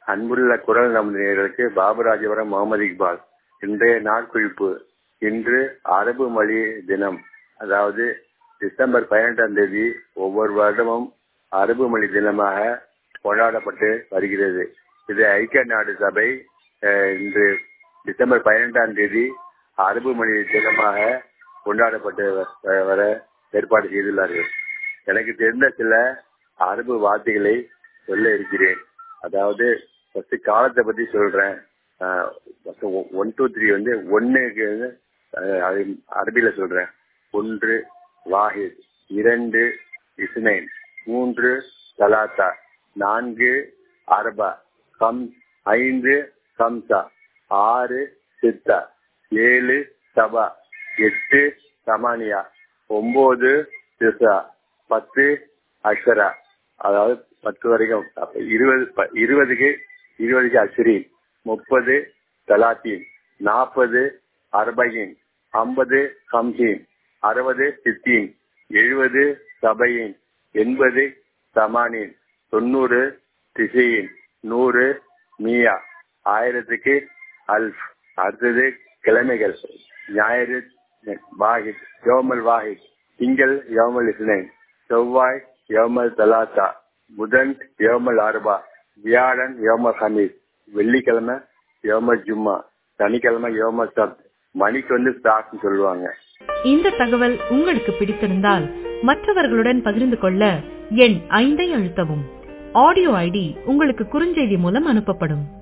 அன்புள்ள குரல் நமது நேயர்களுக்கு பாபுராஜபுரம் முகமது இக்பால் இன்றைய நாட்குறிப்பு இன்று அரபு மொழி தினம் அதாவது டிசம்பர் பதினெட்டாம் தேதி ஒவ்வொரு வருடமும் அரபு மொழி தினமாக கொண்டாடப்பட்டு வருகிறது இது ஐக்கிய நாடு சபை அஹ், இன்று டிசம்பர் பதினெட்டாம் தேதி அரபு மொழி தினமாக கொண்டாடப்பட்டு வ- வர ஏற்பாடு செய்துள்ளார்கள் எனக்கு தெரிந்த சில அரபு வார்த்தைகளை சொல்ல இருக்கிறேன் அதாவது ஃபர்ஸ்ட் காலத்தை பத்தி சொல்றேன் ஒன் டூ த்ரீ வந்து ஒன்னுக்கு வந்து அஹ், அது அரபியில சொல்றேன் ஒன்று வாஹித் இரண்டு இஸ்னைன் மூன்று சலாத்தா நான்கு அரபா கம் ஐந்து கம்சா ஆறு சித்தா ஏழு சபா எட்டு சமானியா ஒன்பது திசா பத்து அக்ஷரா அதாவது பத்து வரைக்கும் அப்ப இருபது ப- இருபதுக்கு இருபதுக்கு அஸ்ரீன் முப்பது தலாத்தீன் நாற்பது அர்பகின் ஐம்பது ஹம்சீன் அறுபது சித்தீன் எழுபது சபையின் எண்பது சமானின் தொண்ணூறு திசையின் நூறு மியா ஆயிரத்துக்கு அல்ஃப் அடுத்தது கிழமைகள் ஞாயிறு வாஹித் யோமல் வாஹித் திங்கள் யோமல் இஸ்னைன் செவ்வாய் யோமல் தலாத்தா புதன் யோமல் ஆர்பா வியாழன் யோமல் ஹமீஸ் வெள்ளிக்கிழமை யோமல் ஜும்மா சனிக்கிழமை யோமல் சப் மணிக்கு வந்து ஸ்டாக்னு சொல்லுவாங்க இந்த தகவல் உங்களுக்கு பிடித்திருந்தால் மற்றவர்களுடன் பகிர்ந்து கொள்ள எண் ஐந்தை அழுத்தவும் ஆடியோ ஐடி உங்களுக்கு குறுஞ்செய்தி மூலம் அனுப்பப்படும்